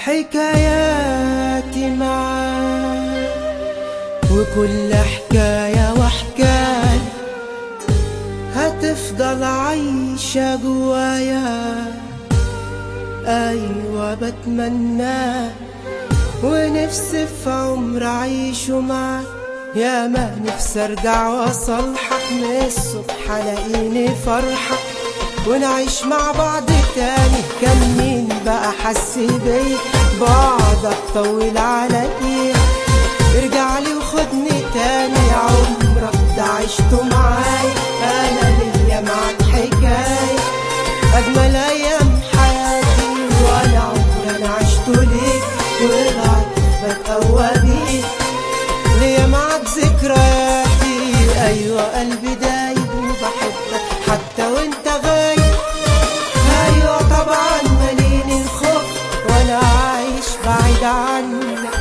حكاياتي معاك وكل حكاية وحكاية هتفضل عايشة جوايا أيوة بتمنى ونفسي في عمر أعيشه معاك يا ما نفسي أرجع وأصلحك من الصبح ألاقيني فرحة ونعيش مع بعض تاني كان مين بقى حس بيا بعدك طول عليا ارجع لي وخدني تاني عمرك ده عشته معايا انا ليا معاك حكايه اجمل ايام حياتي وانا عمري انا عشته ليك وبعد بتقوى بيك ليا معاك ذكرياتي ايوه قلبي دايب وبحبك حتى وانت غايب ايوه طبعا مليني الخوف وانا عايش بعيد عنك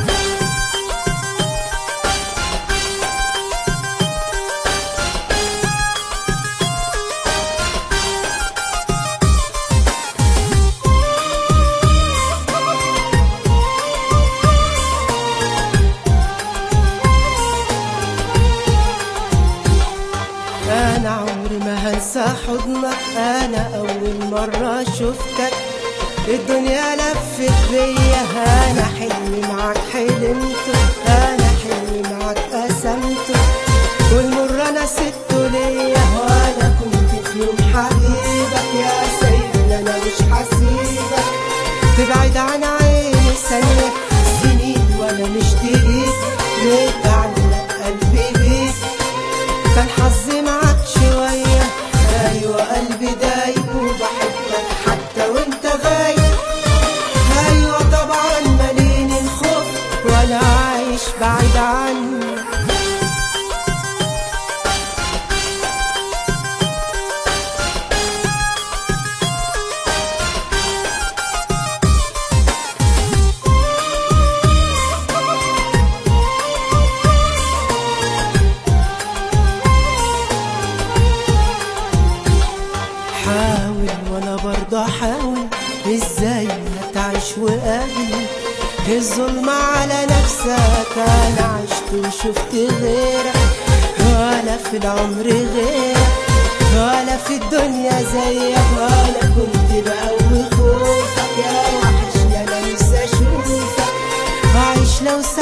انا عمري ما هنسى حضنك انا اول مرة شفتك الدنيا لفت بيا انا حلمي معاك حلمته انا حلمي معاك قسمته والمر انا سبته ليا وانا كنت في يوم حبيبك يا سيدنا انا مش حسيبك تبعد عن عيني ثانية سنين وانا مشتريك متعلق قلبي بيك كان حظي معاك شوية أيوة قلبي دايب وبحبك حتى وانت غايب أيوة طبعا مليني الخوف وأنا عايش بعيد عنك حاول وانا برضه احاول ازاي هتعيش وقابل الظلم على نفسك انا عشت وشفت غيرك ولا في العمر غيرك ولا في الدنيا زيك ولا كنت بقوي خوفك يا وحشني انا نفسي اشوفك عايش لو